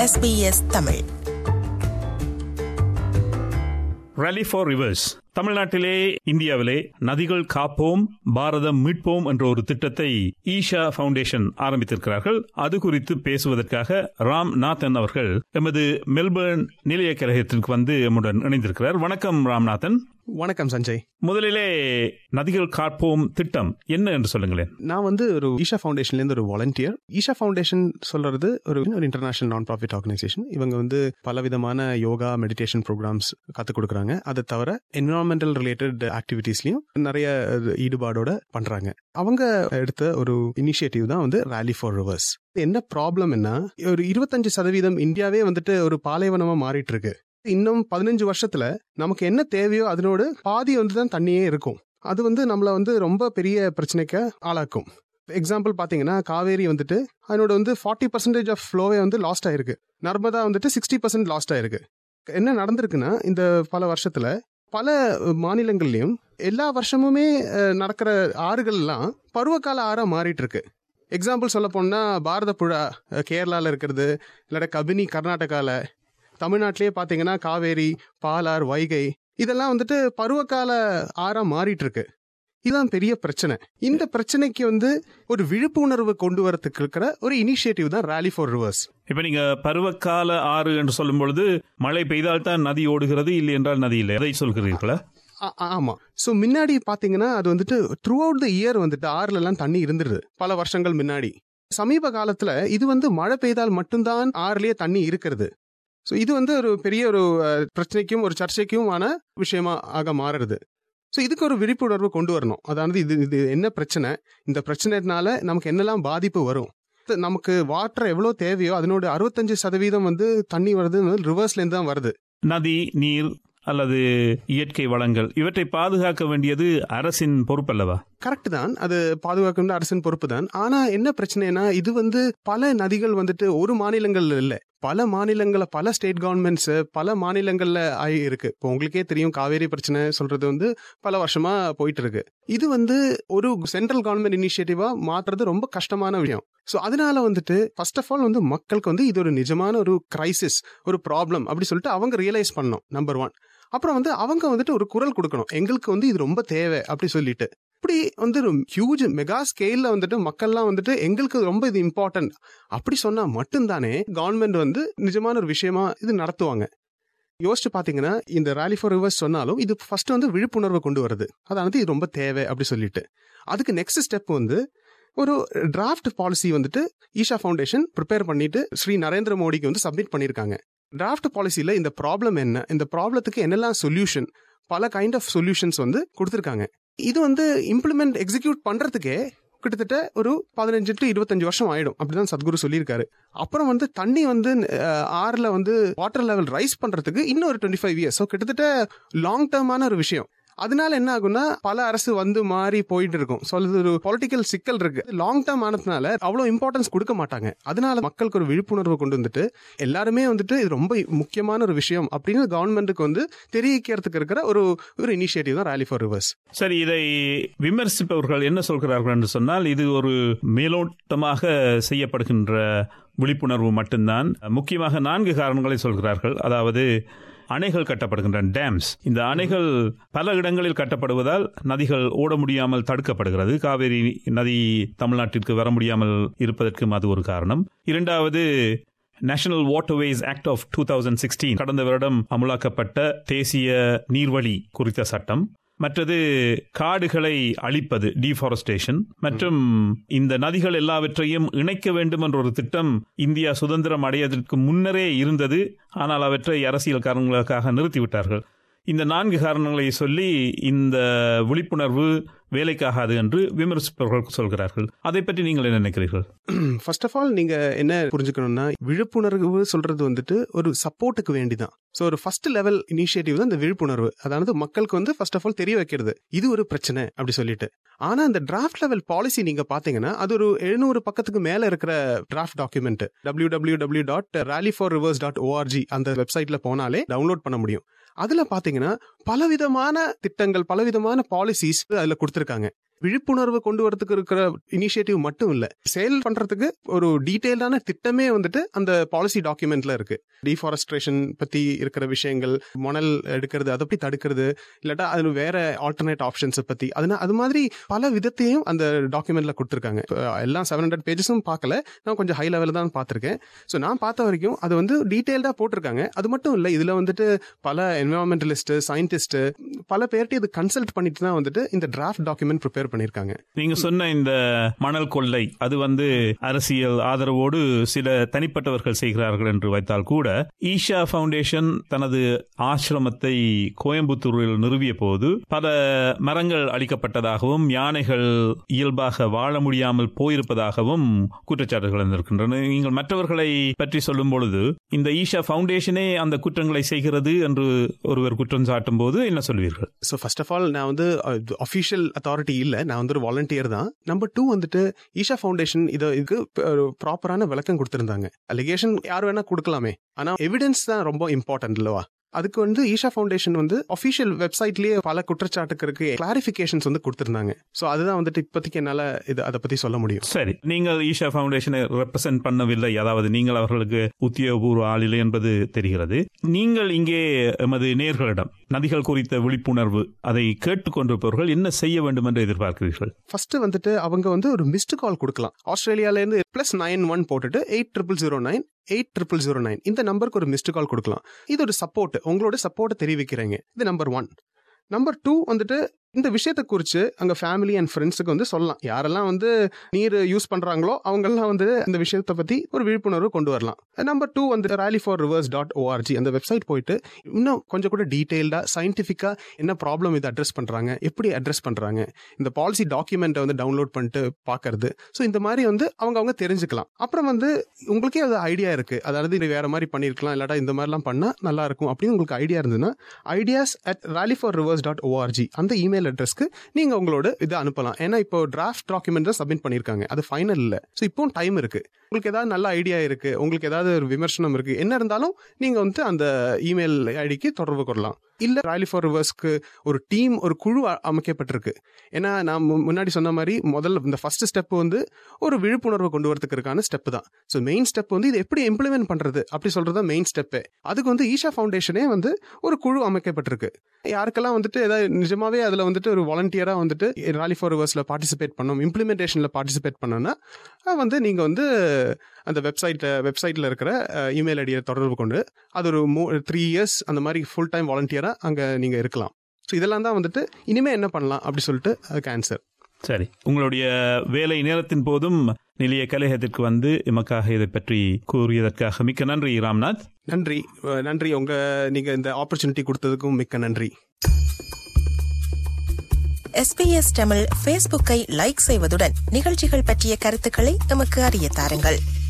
SBS Tamil ரலி for rivers தமிழ்நாட்டிலே இந்தியாவிலே நதிகள் காப்போம் பாரதம் மீட்போம் என்ற ஒரு திட்டத்தை ஈஷா ஃபவுண்டேஷன் ஆரம்பித்திருக்கிறார்கள் அது குறித்து பேசுவதற்காக ராம் நாதன் அவர்கள் எமது மெல்பர்ன் நிலைய கழகத்திற்கு வந்து எம்முடன் இணைந்திருக்கிறார் வணக்கம் ராம்நாதன் வணக்கம் சஞ்சய் முதலிலே நதிகள் காப்போம் திட்டம் என்ன என்று சொல்லுங்களேன் நான் வந்து ஒரு ஈஷா ஃபவுண்டேஷன்ல இருந்து ஒரு வாலண்டியர் ஈஷா ஃபவுண்டேஷன் சொல்றது ஒரு ஒரு இன்டர்நேஷனல் நான் ப்ராஃபிட் ஆர்கனைசேஷன் இவங்க வந்து பலவிதமான யோகா மெடிடேஷன் ப்ரோக்ராம்ஸ் கற்றுக் கொடுக்குறாங்க அதை தவிர என்விரான்மெண்டல் ரிலேட்டட் ஆக்டிவிட்டீஸ்லயும் நிறைய ஈடுபாடோட பண்றாங்க அவங்க எடுத்த ஒரு இனிஷியேட்டிவ் தான் வந்து ரேலி ஃபார் ரிவர்ஸ் என்ன ப்ராப்ளம் என்ன ஒரு இருபத்தஞ்சு சதவீதம் இந்தியாவே வந்துட்டு ஒரு பாலைவனமா மாறிட்டு இருக்கு இன்னும் பதினஞ்சு வருஷத்துல நமக்கு என்ன தேவையோ அதனோட பாதி வந்து தான் தண்ணியே இருக்கும் அது வந்து நம்மள வந்து ரொம்ப பெரிய பிரச்சனைக்கு ஆளாக்கும் எக்ஸாம்பிள் பார்த்தீங்கன்னா காவேரி வந்துட்டு அதனோட வந்து ஃபார்ட்டி பர்சன்டேஜ் ஆஃப் ஃப்ளோவே வந்து லாஸ்ட் ஆயிருக்கு நர்மதா வந்துட்டு சிக்ஸ்டி பர்சன்ட் லாஸ்ட் ஆயிருக்கு என்ன நடந்திருக்குன்னா இந்த பல வருஷத்துல பல மாநிலங்கள்லயும் எல்லா வருஷமுமே அஹ், நடக்கிற ஆறுகள்லாம் பருவகால ஆறா மாறிட்டு இருக்கு எக்ஸாம்பிள் சொல்ல போனா பாரத புழா அஹ், கேரளால இருக்கிறது இல்லாட்ட கபினி கர்நாடகால தமிழ்நாட்டிலேயே பார்த்தீங்கன்னா காவேரி பாலார் வைகை இதெல்லாம் வந்துட்டு பருவகால ஆறா மாறிட்டு இருக்கு இதுதான் பெரிய பிரச்சனை இந்த பிரச்சனைக்கு வந்து ஒரு விழிப்புணர்வு கொண்டு வரதுக்கு இருக்கிற ஒரு இனிஷியேட்டிவ் தான் ரேலி ஃபார் ரிவர்ஸ் இப்ப நீங்க பருவகால ஆறு என்று சொல்லும் பொழுது மழை பெய்தால் தான் நதி ஓடுகிறது இல்லை என்றால் நதி இல்லை அதை சொல்கிறீர்களா ஆ- ஆமா சோ முன்னாடி பாத்தீங்கன்னா அது வந்துட்டு த்ரூ அவுட் த இயர் வந்துட்டு ஆறுல எல்லாம் தண்ணி இருந்துருது பல வருஷங்கள் முன்னாடி சமீப காலத்துல இது வந்து மழை பெய்தால் மட்டும்தான் ஆறுலயே தண்ணி இருக்கிறது ஸோ இது வந்து ஒரு பெரிய ஒரு அஹ், பிரச்சனைக்கும் ஒரு சர்ச்சைக்குமான விஷயமா ஆக மாறுறது ஸோ இதுக்கு ஒரு விழிப்புணர்வு கொண்டு வரணும் அதாவது இது இது என்ன பிரச்சனை இந்த பிரச்சனைனால நமக்கு என்னெல்லாம் பாதிப்பு வரும் இது நமக்கு வாட்டர் எவ்வளோ தேவையோ அதனோட அறுபத்தஞ்சு சதவீதம் வந்து தண்ணி வருது ரிவர்ஸ்ல இருந்து தான் வருது நதி நீர் அல்லது இயற்கை வளங்கள் இவற்றை பாதுகாக்க வேண்டியது அரசின் பொறுப்பல்லவா கரெக்ட் தான் அது பாதுகாக்கணும் அரசின் பொறுப்பு தான் ஆனா என்ன பிரச்சனைனா இது வந்து பல நதிகள் வந்துட்டு ஒரு மாநிலங்கள்ல இல்ல பல மாநிலங்கள பல ஸ்டேட் கவர்மெண்ட்ஸ் பல மாநிலங்கள்ல ஆகி இருக்கு இப்போ உங்களுக்கே தெரியும் காவேரி பிரச்சனை சொல்றது வந்து பல வருஷமா போயிட்டு இருக்கு இது வந்து ஒரு சென்ட்ரல் கவர்மெண்ட் இனிஷியேட்டிவா மாத்துறது ரொம்ப கஷ்டமான விஷயம் ஸோ அதனால வந்துட்டு ஃபர்ஸ்ட் ஆஃப் ஆல் வந்து மக்களுக்கு வந்து இது ஒரு நிஜமான ஒரு கிரைசிஸ் ஒரு ப்ராப்ளம் அப்படி சொல்லிட்டு அவங்க ரியலைஸ் பண்ணணும் நம்பர் ஒன் அப்புறம் வந்து அவங்க வந்துட்டு ஒரு குரல் கொடுக்கணும் எங்களுக்கு வந்து இது ரொம்ப தேவை அப்படி சொல்லிட்டு இப்படி வந்து ஹியூஜ் மெகா ஸ்கேல்ல வந்துட்டு மக்கள்லாம் வந்துட்டு எங்களுக்கு ரொம்ப இது இம்பார்ட்டன்ட் அப்படி சொன்னா மட்டும்தானே கவர்மெண்ட் வந்து நிஜமான ஒரு விஷயமா இது நடத்துவாங்க யோசிச்சு பாத்தீங்கன்னா இந்த ரேலி ஃபார் ரிவர்ஸ் சொன்னாலும் இது ஃபர்ஸ்ட் வந்து விழிப்புணர்வை கொண்டு வருது அதாவது இது ரொம்ப தேவை அப்படி சொல்லிட்டு அதுக்கு நெக்ஸ்ட் ஸ்டெப் வந்து ஒரு டிராஃப்ட் பாலிசி வந்துட்டு ஈஷா ஃபவுண்டேஷன் ப்ரிப்பேர் பண்ணிட்டு ஸ்ரீ நரேந்திர மோடிக்கு வந்து சப்மிட் பண்ணியிருக்காங்க டிராஃப்ட் பாலிசியில் இந்த ப்ராப்ளம் என்ன இந்த ப்ராப்ளத்துக்கு என்னெல்லாம் சொல்யூஷன் பல கைண்ட் ஆஃப் சொல்யூஷன்ஸ் வந்து கொடுத்துருக்காங்க இது வந்து இம்ப்ளிமெண்ட் எக்ஸிக்யூட் பண்றதுக்கே கிட்டத்தட்ட ஒரு பதினஞ்சு டு இருபத்தஞ்சு வருஷம் ஆயிடும் அப்படிதான் சத்குரு சொல்லியிருக்காரு அப்புறம் வந்து தண்ணி வந்து அஹ், ஆறுல வந்து வாட்டர் லெவல் ரைஸ் பண்றதுக்கு இன்னும் ஒரு டுவெண்ட்டி ஃபைவ் இயர்ஸ் ஸோ கிட்டத்தட்ட லாங் டேர்மான ஒரு விஷயம் அதனால என்ன ஆகும்னா பல அரசு வந்து மாறி போயிட்டு இருக்கும் ஸோ அது ஒரு பொலிட்டிக்கல் சிக்கல் இருக்கு லாங் டேர்ம் ஆனதுனால அவ்வளோ இம்பார்ட்டன்ஸ் கொடுக்க மாட்டாங்க அதனால மக்களுக்கு ஒரு விழிப்புணர்வு கொண்டு வந்துட்டு எல்லாருமே வந்துட்டு இது ரொம்ப முக்கியமான ஒரு விஷயம் அப்படின்னு கவர்மெண்ட்டுக்கு வந்து தெரிவிக்கிறதுக்கு இருக்கிற ஒரு ஒரு இனிஷியேட்டிவ் தான் ரேலி ஃபார் ரிவர்ஸ் சரி இதை விமர்சிப்பவர்கள் என்ன சொல்கிறார்கள் என்று சொன்னால் இது ஒரு மேலோட்டமாக செய்யப்படுகின்ற விழிப்புணர்வு மட்டும்தான் முக்கியமாக நான்கு காரணங்களை சொல்கிறார்கள் அதாவது அணைகள் கட்டப்படுகின்றன டேம்ஸ் இந்த அணைகள் பல இடங்களில் கட்டப்படுவதால் நதிகள் ஓட முடியாமல் தடுக்கப்படுகிறது காவேரி நதி தமிழ்நாட்டிற்கு வர முடியாமல் இருப்பதற்கும் அது ஒரு காரணம் இரண்டாவது national waterways act of two thousand sixteen கடந்த வருடம் அமுலாக்கப்பட்ட தேசிய நீர்வழி குறித்த சட்டம் மற்றது காடுகளை அழிப்பது டீஃபாரஸ்டேஷன் மற்றும் இந்த நதிகள் எல்லாவற்றையும் இணைக்க வேண்டும் என்ற ஒரு திட்டம் இந்தியா சுதந்திரம் அடைவதற்கு முன்னரே இருந்தது ஆனால் அவற்றை அரசியல் காரணங்களுக்காக நிறுத்திவிட்டார்கள் இந்த நான்கு காரணங்களை சொல்லி இந்த விழிப்புணர்வு வேலைக்காகாது என்று விமர்சிப்பவர்கள் சொல்கிறார்கள் அதை பற்றி நீங்கள் என்ன நினைக்கிறீர்கள் ஃபர்ஸ்ட் ஆஃப் ஆல் நீங்க என்ன புரிஞ்சுக்கணும்னா விழிப்புணர்வு சொல்றது வந்துட்டு ஒரு சப்போர்ட்டுக்கு வேண்டிதான் ஸோ ஒரு ஃபர்ஸ்ட் லெவல் இனிஷியேட்டிவ் தான் இந்த விழிப்புணர்வு அதாவது மக்களுக்கு வந்து ஃபர்ஸ்ட் ஆஃப் ஆல் தெரிய வைக்கிறது இது ஒரு பிரச்சனை அப்படி சொல்லிட்டு ஆனா இந்த டிராஃப்ட் லெவல் பாலிசி நீங்க பாத்தீங்கன்னா அது ஒரு எழுநூறு பக்கத்துக்கு மேல இருக்கிற draft document W W W dot rally for rivers dot O R G அந்த வெப்சைட்ல போனாலே டவுன்லோட் பண்ண முடியும் அதுல பாத்தீங்கன்னா பலவிதமான திட்டங்கள் பலவிதமான பாலிசிஸ் அதுல கொடுத்திருக்காங்க விழிப்புணர்வு கொண்டு வரதுக்கு இருக்கிற இனிஷியேட்டிவ் மட்டும் இல்ல சேல் பண்றதுக்கு ஒரு டீடைல்டான திட்டமே வந்துட்டு அந்த பாலிசி டாக்குமெண்ட்ல இருக்கு டிஃபாரஸ்ட்ரேஷன் பத்தி இருக்கிற விஷயங்கள் மணல் எடுக்கிறது அதை பத்தி தடுக்கிறது இல்லாட்டா அது வேற ஆல்டர்னேட் ஆப்ஷன்ஸை பத்தி அதுனா அது மாதிரி பல விதத்தையும் அந்த டாக்குமெண்ட்ல கொடுத்துருக்காங்க எல்லாம் செவன் ஹண்ட்ரட் பேஜஸும் பார்க்கல நான் கொஞ்சம் ஹை லெவலில் தான் பார்த்துருக்கேன் ஸோ நான் பார்த்த வரைக்கும் அது வந்து டீட்டெயில்டாக போட்டிருக்காங்க அது மட்டும் இல்லை இதில் வந்துட்டு பல என்வரான்மெண்டலிஸ்ட் சயின்டிஸ்ட் பல பேர்ட்டு இது கன்சல்ட் பண்ணிட்டு தான் வந்துட்டு இந்த டிராஃப்ட் டாக்குமெண்ட் ப்ரிப்பேர் பண்ணியிருக்காங்க நீங்க சொன்ன இந்த மணல் கொள்ளை அது வந்து அரசியல் ஆதரவோடு சில தனிப்பட்டவர்கள் செய்கிறார்கள் என்று வைத்தால் கூட ஈஷா ஃபவுண்டேஷன் தனது ஆசிரமத்தை கோயம்புத்தூரில் நிறுவிய போது பல மரங்கள் அளிக்கப்பட்டதாகவும் யானைகள் இயல்பாக வாழ முடியாமல் போயிருப்பதாகவும் குற்றச்சாட்டுகள் இருக்கின்றன நீங்கள் மற்றவர்களை பற்றி சொல்லும் பொழுது இந்த ஈஷா ஃபவுண்டேஷனே அந்த குற்றங்களை செய்கிறது என்று ஒருவர் குற்றம் சாட்டும் போது என்ன சொல்வீர்கள் ஸோ ஃபர்ஸ்ட் ஆஃப் ஆல் நான் வந்து அஃபிஷியல் அத்தாரிட்டி இல்லை நான் வந்து ஒரு வாலண்டியர் தான் நம்பர் டூ வந்துட்டு ஈஷா ஃபவுண்டேஷன் இதை இதுக்கு ஒரு ப்ராப்பரான விளக்கம் கொடுத்துருந்தாங்க அலிகேஷன் யார் வேணா கொடுக்கலாமே ஆனால் எவிடன்ஸ் தான் ரொம்ப இம்பார்ட்டன்ட் இல்லவா அதுக்கு வந்து ஈஷா ஃபவுண்டேஷன் வந்து அஃபிஷியல் வெப்சைட்லயே பல குற்றச்சாட்டுக்கு இருக்கு கிளாரிஃபிகேஷன்ஸ் வந்து கொடுத்திருந்தாங்க ஸோ அதுதான் வந்துட்டு இப்போதைக்கு என்னால் இது அதை பத்தி சொல்ல முடியும் சரி நீங்கள் ஈஷா ஃபவுண்டேஷனை ரெப்ரசென்ட் பண்ணவில்லை அதாவது நீங்கள் அவர்களுக்கு உத்தியோகபூர்வ ஆளில்லை என்பது தெரிகிறது நீங்கள் இங்கே எமது நேர்களிடம் நதிகள் குறித்த விழிப்புணர்வு அதை கேட்டுக்கொண்டிருப்பவர்கள் என்ன செய்ய வேண்டும் என்று எதிர்பார்க்கிறீர்கள் ஃபர்ஸ்ட் வந்துட்டு அவங்க வந்து ஒரு மிஸ்டு கால் கொடுக்கலாம் ஆஸ்திரேலியால இருந்து பிளஸ் நைன் ஒன் போட்டுட்டு eight triple zero nine eight triple zero nine இந்த நம்பருக்கு ஒரு மிஸ்டு கால் கொடுக்கலாம் இது ஒரு சப்போர்ட் உங்களோட சப்போர்ட்டை தெரிவிக்கிறீங்க இது நம்பர் ஒன் நம்பர் டூ வந்துட்டு இந்த விஷயத்தை குறித்து அங்கே ஃபேமிலி அண்ட் ஃப்ரெண்ட்ஸுக்கு வந்து சொல்லலாம் யாரெல்லாம் வந்து நீர் யூஸ் பண்ணுறாங்களோ அவங்கெல்லாம் வந்து இந்த விஷயத்தை பற்றி ஒரு விழிப்புணர்வு கொண்டு வரலாம் நம்பர் டூ வந்து rally for rivers dot O R G அந்த வெப்சைட் போயிட்டு இன்னும் கொஞ்சம் கூட டீட்டெயில்டாக சயின்டிஃபிக்காக என்ன ப்ராப்ளம் இதை அட்ரஸ் பண்ணுறாங்க எப்படி அட்ரஸ் பண்ணுறாங்க இந்த பாலிசி டாக்குமெண்ட்டை வந்து டவுன்லோட் பண்ணிட்டு பார்க்கறது ஸோ இந்த மாதிரி வந்து அவங்க அவங்க தெரிஞ்சுக்கலாம் அப்புறம் வந்து உங்களுக்கே அது ஐடியா இருக்குது அதாவது இது வேற மாதிரி பண்ணியிருக்கலாம் இல்லாட்டா இந்த மாதிரிலாம் பண்ணால் நல்லா இருக்கும் அப்படின்னு உங்களுக்கு ஐடியா இருந்ததுன்னா ideas at rally for rivers dot O R G அந்த இமெயில் இமெயில் அட்ரஸ்க்கு நீங்க உங்களோட இதை அனுப்பலாம் ஏன்னா இப்போ டிராஃப்ட் டாக்குமெண்ட் தான் சப்மிட் பண்ணிருக்காங்க அது ஃபைனல் இல்ல ஸோ இப்போ டைம் இருக்கு உங்களுக்கு ஏதாவது நல்ல ஐடியா இருக்கு உங்களுக்கு ஏதாவது ஒரு விமர்சனம் இருக்கு என்ன இருந்தாலும் நீங்க வந்து அந்த இமெயில் ஐடிக்கு தொடர்பு கொள்ளலாம் இல்ல ராலி ஃபார் ரிவர்ஸ்க்கு ஒரு டீம் ஒரு குழு அமைக்கப்பட்டிருக்கு ஏன்னா நான் முன்னாடி சொன்ன மாதிரி முதல்ல இந்த ஃபர்ஸ்ட் ஸ்டெப் வந்து ஒரு விழிப்புணர்வு கொண்டு வரதுக்கான ஸ்டெப் தான் ஸோ மெயின் ஸ்டெப் வந்து இது எப்படி இம்ப்ளிமெண்ட் பண்றது அப்படி சொல்றது மெயின் ஸ்டெப்பே அதுக்கு வந்து ஈஷா ஃபவுண்டேஷனே வந்து ஒரு குழு அமைக்கப்பட்டிருக்கு யாருக்கெல்லாம் வந்துட்டு ஏதாவது நிஜமாவே அதுல வந்துட்டு ஒரு வாலண்டியரா வந்துட்டு ராலி ஃபார் ரிவர்ஸ்ல பார்ட்டிசிபேட் பண்ணணும் இம்ப்ளிமெண்டேஷன்ல பார்ட்டிசிபேட் பண்ணோம்னா வந்து நீங்க வந்து அந்த வெப்சைட்ல வெப்சைட்ல இருக்கிற இமெயில் ஐடியை தொடர்பு கொண்டு அது ஒரு மூ த்ரீ இயர்ஸ் அந்த மாதிரி ஃபுல் டைம் வாலண்டியரா அங்க நீங்க இருக்கலாம் ஸோ இதெல்லாம் தான் வந்துட்டு இனிமே என்ன பண்ணலாம் அப்படி சொல்லிட்டு அதுக்கு ஆன்சர் சரி உங்களுடைய வேலை நேரத்தின் போதும் நிலைய கலையகத்திற்கு வந்து எமக்காக இதை பற்றி கூறியதற்காக மிக்க நன்றி ராம்நாத் நன்றி நன்றி உங்க நீங்க இந்த ஆப்பர்ச்சுனிட்டி கொடுத்ததுக்கும் மிக்க நன்றி எஸ்பிஎஸ் தமிழ் ஃபேஸ்புக்கை லைக் செய்வதுடன் நிகழ்ச்சிகள் பற்றிய கருத்துக்களை எமக்கு அறிய தாருங்கள்